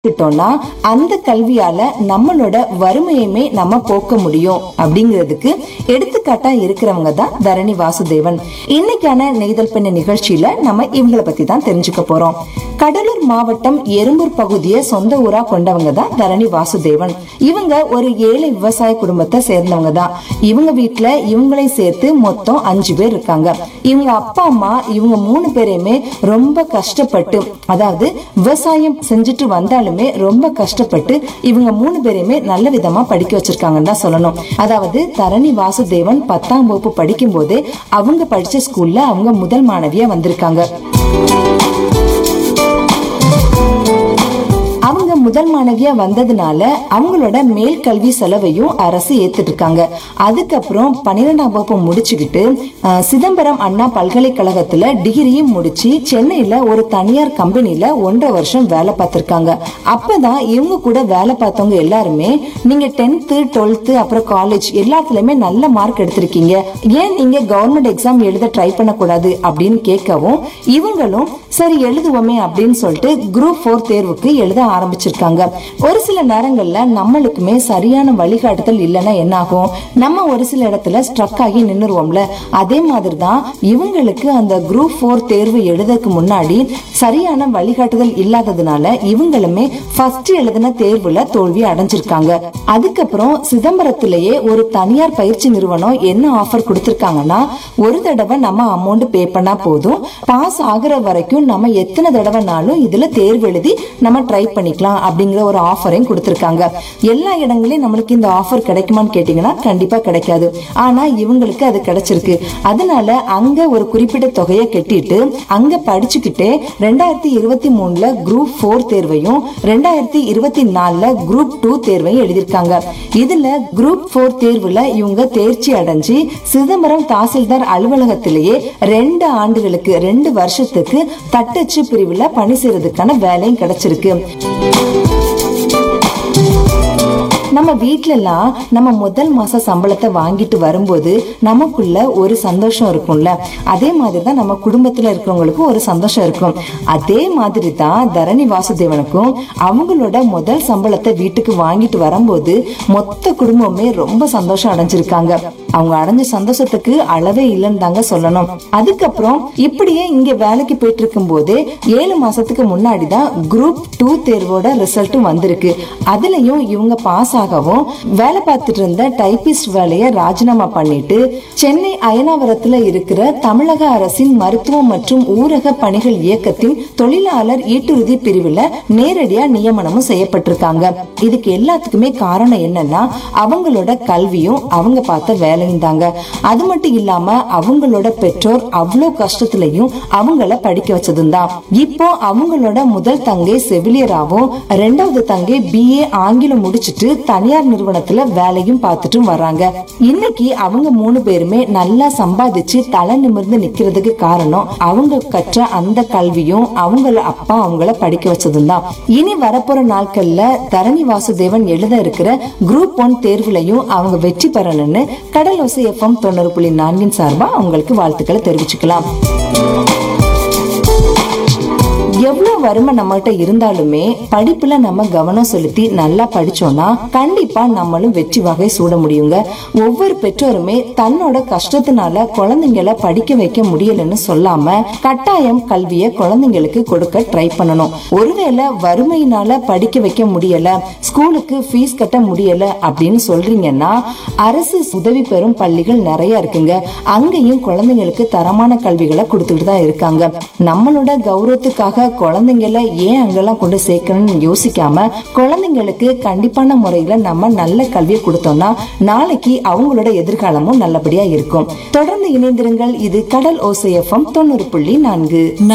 கிட்டோம்னா அந்த கல்வியால நம்மளோட வறுமையுமே நம்ம போக்க முடியும் அப்படிங்கிறதுக்கு எடுத்துக்காட்டா இருக்கிறவங்க தான் தரணி வாசுதேவன் இன்னைக்கான நெய்தல் பெண்ணு நிகழ்ச்சியில நம்ம இவங்கள பத்தி தான் தெரிஞ்சுக்க போறோம் கடலூர் மாவட்டம் எறும்பூர் பகுதியை சொந்த ஊரா கொண்டவங்க தான் தரணி வாசுதேவன் இவங்க ஒரு ஏழை விவசாய குடும்பத்தை சேர்ந்தவங்க தான் இவங்க வீட்டுல இவங்களை சேர்த்து மொத்தம் அஞ்சு பேர் இருக்காங்க இவங்க அப்பா அம்மா இவங்க மூணு பேரையுமே ரொம்ப கஷ்டப்பட்டு அதாவது விவசாயம் செஞ்சுட்டு வந்தாலுமே ரொம்ப கஷ்டப்பட்டு இவங்க மூணு பேரையுமே நல்ல விதமா படிக்க வச்சிருக்காங்கன்னு தான் சொல்லணும் அதாவது தரணி வாசுதேவன் பத்தாம் வகுப்பு படிக்கும் போதே அவங்க படிச்ச ஸ்கூல்ல அவங்க முதல் மாணவியா வந்திருக்காங்க அவங்க முதல் மாணவியா வந்ததுனால அவங்களோட மேல் கல்வி செலவையும் அரசு ஏத்துட்டு இருக்காங்க அதுக்கப்புறம் பன்னிரெண்டாம் வகுப்பு முடிச்சுக்கிட்டு அஹ், சிதம்பரம் அண்ணா பல்கலைக்கழகத்துல டிகிரியும் முடிச்சு சென்னையில ஒரு தனியார் கம்பெனில ஒன்றரை வருஷம் வேலை பார்த்திருக்காங்க அப்பதான் இவங்க கூட வேலை பார்த்தவங்க எல்லாருமே நீங்க டென்த்து டுவெல்த்து அப்புறம் காலேஜ் எல்லாத்துலயுமே நல்ல மார்க் எடுத்திருக்கீங்க ஏன் நீங்க கவர்மெண்ட் எக்ஸாம் எழுத ட்ரை பண்ணக்கூடாது அப்படின்னு கேட்கவும் இவங்களும் சரி எழுதுவோமே அப்படின்னு சொல்லிட்டு குரூப் ஃபோர் தேர்வுக்கு எழுத ஆரம்பிச்சிருக்காங்க ஒரு சில நேரங்கள்ல நம்மளுக்குமே சரியான வழிகாட்டுதல் இல்லைன்னா என்ன ஆகும் நம்ம ஒரு சில இடத்துல ஸ்ட்ரக் ஆகி நின்னுருவோம்ல அதே மாதிரி தான் இவங்களுக்கு அந்த குரூப் ஃபோர் தேர்வு எழுதக்கு முன்னாடி சரியான வழிகாட்டுதல் இல்லாததுனால இவங்களுமே ஃபர்ஸ்ட் எழுதின தேர்வுல தோல்வி அடைஞ்சிருக்காங்க அதுக்கப்புறம் சிதம்பரத்திலேயே ஒரு தனியார் பயிற்சி நிறுவனம் என்ன ஆஃபர் கொடுத்திருக்காங்கன்னா ஒரு தடவை நம்ம அமௌண்ட் பே பண்ணா போதும் பாஸ் ஆகுற வரைக்கும் நம்ம எத்தனை தடவைனாலும் இதுல தேர்வு எழுதி நம்ம ட்ரை பண்ணிக்கலாம் அப்படிங்கிற ஒரு ஆஃபரையும் கொடுத்திருக்காங்க எல்லா இடங்களையும் நம்மளுக்கு இந்த ஆஃபர் கிடைக்குமான்னு கேட்டீங்கன்னா கண்டிப்பா கிடைக்காது ஆனா இவங்களுக்கு அது கிடைச்சிருக்கு அதனால அங்க ஒரு குறிப்பிட்ட தொகையை கட்டிட்டு அங்க படிச்சுக்கிட்டே ரெண்டாயிரத்தி இருபத்தி மூணுல குரூப் ஃபோர் தேர்வையும் ரெண்டாயிரத்தி இருபத்தி நாலுல குரூப் டூ தேர்வையும் எழுதியிருக்காங்க இதுல குரூப் ஃபோர் தேர்வுல இவங்க தேர்ச்சி அடைஞ்சு சிதம்பரம் தாசில்தார் அலுவலகத்திலேயே ரெண்டு ஆண்டுகளுக்கு ரெண்டு வருஷத்துக்கு தட்டச்சு பிரிவுல பணி செய்யறதுக்கான வேலையும் கிடைச்சிருக்கு நம்ம வீட்ல எல்லாம் நம்ம முதல் மாச சம்பளத்தை வாங்கிட்டு வரும்போது நமக்குள்ள ஒரு சந்தோஷம் இருக்கும்ல அதே மாதிரி தான் நம்ம குடும்பத்துல இருக்கிறவங்களுக்கும் ஒரு சந்தோஷம் இருக்கும் அதே மாதிரி தான் தரணி வாசுதேவனுக்கும் அவங்களோட முதல் சம்பளத்தை வீட்டுக்கு வாங்கிட்டு வரும்போது மொத்த குடும்பமே ரொம்ப சந்தோஷம் அடைஞ்சிருக்காங்க அவங்க அடைஞ்ச சந்தோஷத்துக்கு அளவே இல்லைன்னு தாங்க சொல்லணும் அதுக்கப்புறம் இப்படியே இங்க வேலைக்கு போயிட்டு இருக்கும் போதே ஏழு மாசத்துக்கு முன்னாடி தான் குரூப் டூ தேர்வோட ரிசல்ட்டும் வந்திருக்கு அதுலயும் இவங்க பாஸ் ஆகவும் வேலை பார்த்துட்டு இருந்த டைபிஸ்ட் வேலையை ராஜினாமா பண்ணிட்டு சென்னை அயனாவரத்துல இருக்கிற தமிழக அரசின் மருத்துவம் மற்றும் ஊரக பணிகள் இயக்கத்தின் தொழிலாளர் ஈட்டுறுதி பிரிவுல நேரடியா நியமனமும் செய்யப்பட்டிருக்காங்க இதுக்கு எல்லாத்துக்குமே காரணம் என்னன்னா அவங்களோட கல்வியும் அவங்க பார்த்த வேலையும் தாங்க அது மட்டும் இல்லாம அவங்களோட பெற்றோர் அவ்வளோ கஷ்டத்துலயும் அவங்கள படிக்க வச்சதும் தான் இப்போ அவங்களோட முதல் தங்கை செவிலியராகவும் ரெண்டாவது தங்கை பிஏ ஆங்கிலம் முடிச்சிட்டு தனியார் நிறுவனத்துல வேலையும் பார்த்துட்டும் வர்றாங்க இன்னைக்கு அவங்க மூணு பேருமே நல்லா சம்பாதிச்சு தலை நிமிர்ந்து நிக்கிறதுக்கு காரணம் அவங்க கற்ற அந்த கல்வியும் அவங்கள அப்பா அவங்கள படிக்க வச்சதும் தான் இனி வரப்போற நாட்கள்ல தரணி வாசுதேவன் எழுத இருக்கிற குரூப் ஒன் தேர்வுலையும் அவங்க வெற்றி பெறணும்னு கடல் ஒசை எஃப்எம் தொண்ணூறு புள்ளி நான்கின் சார்பா அவங்களுக்கு வாழ்த்துக்களை தெரிவிச்சுக்கலாம் எவ்வளவு வறுமை நம்மகிட்ட இருந்தாலுமே படிப்புல நம்ம கவனம் செலுத்தி நல்லா படிச்சோம்னா கண்டிப்பா நம்மளும் வெற்றி வகை சூட முடியுங்க ஒவ்வொரு பெற்றோருமே தன்னோட கஷ்டத்தினால குழந்தைங்களை படிக்க வைக்க முடியலன்னு சொல்லாம கட்டாயம் கல்வியை குழந்தைங்களுக்கு கொடுக்க ட்ரை பண்ணணும் ஒருவேளை வறுமையினால படிக்க வைக்க முடியல ஸ்கூலுக்கு ஃபீஸ் கட்ட முடியல அப்படின்னு சொல்றீங்கன்னா அரசு உதவி பெறும் பள்ளிகள் நிறைய இருக்குங்க அங்கேயும் குழந்தைங்களுக்கு தரமான கல்விகளை கொடுத்துட்டு தான் இருக்காங்க நம்மளோட கௌரவத்துக்காக குழந்தைங்கள ஏன் அங்கெல்லாம் கொண்டு சேர்க்கணும்னு யோசிக்காம குழந்தைங்களுக்கு கண்டிப்பான முறையில நம்ம நல்ல கல்வியை கொடுத்தோம்னா நாளைக்கு அவங்களோட எதிர்காலமும் நல்லபடியா இருக்கும் தொடர்ந்து இணைந்திருங்கள் இது கடல் ஓசையஃபம் தொண்ணூறு புள்ளி நான்கு